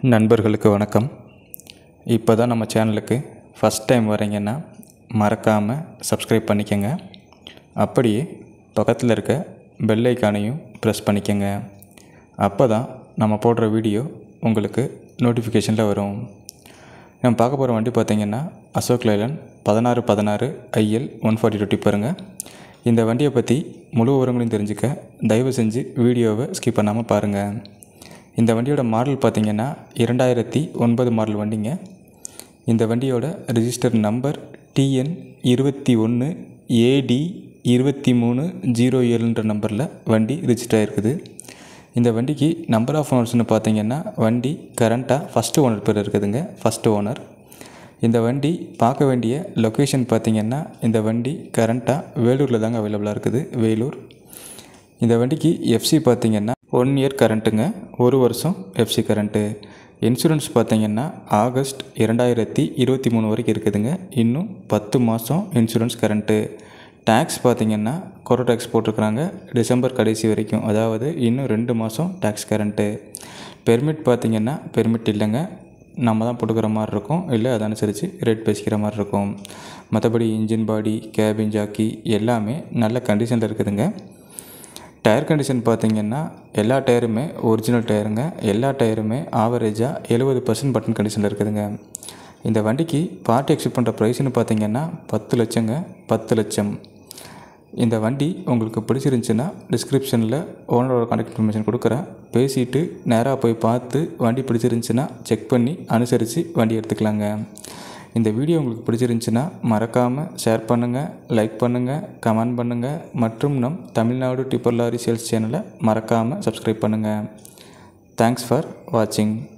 நண்பர்களுக்கு வணக்கம் இப்போ தான் நம்ம சேனலுக்கு ஃபஸ்ட் டைம் வரீங்கன்னா மறக்காமல் சப்ஸ்கிரைப் பண்ணிக்கங்க அப்படியே பக்கத்தில் இருக்க பெல் ஐக்கானையும் ப்ரெஸ் பண்ணிக்கங்க அப்போ தான் நம்ம போடுற வீடியோ உங்களுக்கு நோட்டிஃபிகேஷனில் வரும் நம்ம பார்க்க போகிற வண்டி பார்த்தீங்கன்னா அசோக் லைலன் பதினாறு பதினாறு ஐஎல் ஒன் ஃபார்ட்டி டூ டிப்பருங்க இந்த வண்டியை பற்றி முழு விவரங்களையும் தெரிஞ்சுக்க தயவு செஞ்சு வீடியோவை ஸ்கிப் பண்ணாமல் பாருங்கள் இந்த வண்டியோட மாடல் பார்த்தீங்கன்னா இரண்டாயிரத்தி ஒன்பது மாடல் வண்டிங்க இந்த வண்டியோட ரிஜிஸ்டர் நம்பர் டிஎன் இருபத்தி ஒன்று ஏடி இருபத்தி மூணு ஜீரோ ஏழுன்ற நம்பரில் வண்டி ரிஜிஸ்டர் ஆகிருக்குது இந்த வண்டிக்கு நம்பர் ஆஃப் ஓனர்ஸ்னு பார்த்தீங்கன்னா வண்டி கரண்ட்டாக ஃபஸ்ட்டு ஓனர் பேர் இருக்குதுங்க ஃபஸ்ட்டு ஓனர் இந்த வண்டி பார்க்க வேண்டிய லொக்கேஷன் பார்த்தீங்கன்னா இந்த வண்டி கரண்ட்டாக வேலூரில் தாங்க அவைலபிளாக இருக்குது வேலூர் இந்த வண்டிக்கு எஃப்சி பார்த்தீங்கன்னா ஒன் இயர் கரண்ட்டுங்க ஒரு வருஷம் எஃப்சி கரண்ட்டு இன்சூரன்ஸ் பார்த்தீங்கன்னா ஆகஸ்ட் இரண்டாயிரத்தி இருபத்தி மூணு வரைக்கும் இருக்குதுங்க இன்னும் பத்து மாதம் இன்சூரன்ஸ் கரண்ட்டு டேக்ஸ் பார்த்தீங்கன்னா கொரோ டேக்ஸ் போட்டிருக்கிறாங்க டிசம்பர் கடைசி வரைக்கும் அதாவது இன்னும் ரெண்டு மாதம் டேக்ஸ் கரண்ட்டு பெர்மிட் பார்த்தீங்கன்னா பெர்மிட் இல்லைங்க நம்ம தான் போட்டுக்கிற மாதிரி இருக்கும் இல்லை அதை அனுசரித்து ரேட் பேசிக்கிற மாதிரி இருக்கும் மற்றபடி இன்ஜின் பாடி கேபின் ஜாக்கி எல்லாமே நல்ல கண்டிஷனில் இருக்குதுங்க டயர் கண்டிஷன் பார்த்தீங்கன்னா எல்லா டயருமே ஒரிஜினல் டயருங்க எல்லா டயருமே ஆவரேஜாக எழுபது பர்சன்ட் பட்டன் கண்டிஷனில் இருக்குதுங்க இந்த வண்டிக்கு பார்ட்டி எக்ஸ்பெக்ட் பண்ணுற ப்ரைஸ்னு பார்த்தீங்கன்னா பத்து லட்சங்க பத்து லட்சம் இந்த வண்டி உங்களுக்கு பிடிச்சிருந்துச்சின்னா டிஸ்கிரிப்ஷனில் ஓனரோட கான்டாக்ட் இன்ஃபர்மேஷன் கொடுக்குறேன் பேசிட்டு நேராக போய் பார்த்து வண்டி பிடிச்சிருந்துச்சின்னா செக் பண்ணி அனுசரித்து வண்டி எடுத்துக்கலாங்க இந்த வீடியோ உங்களுக்கு பிடிச்சிருந்துச்சின்னா மறக்காமல் ஷேர் பண்ணுங்கள் லைக் பண்ணுங்கள் கமெண்ட் பண்ணுங்கள் மற்றும் நம் தமிழ்நாடு டிப்பர் லாரி சேல்ஸ் சேனலை மறக்காமல் சப்ஸ்கிரைப் பண்ணுங்கள் தேங்க்ஸ் ஃபார் வாட்சிங்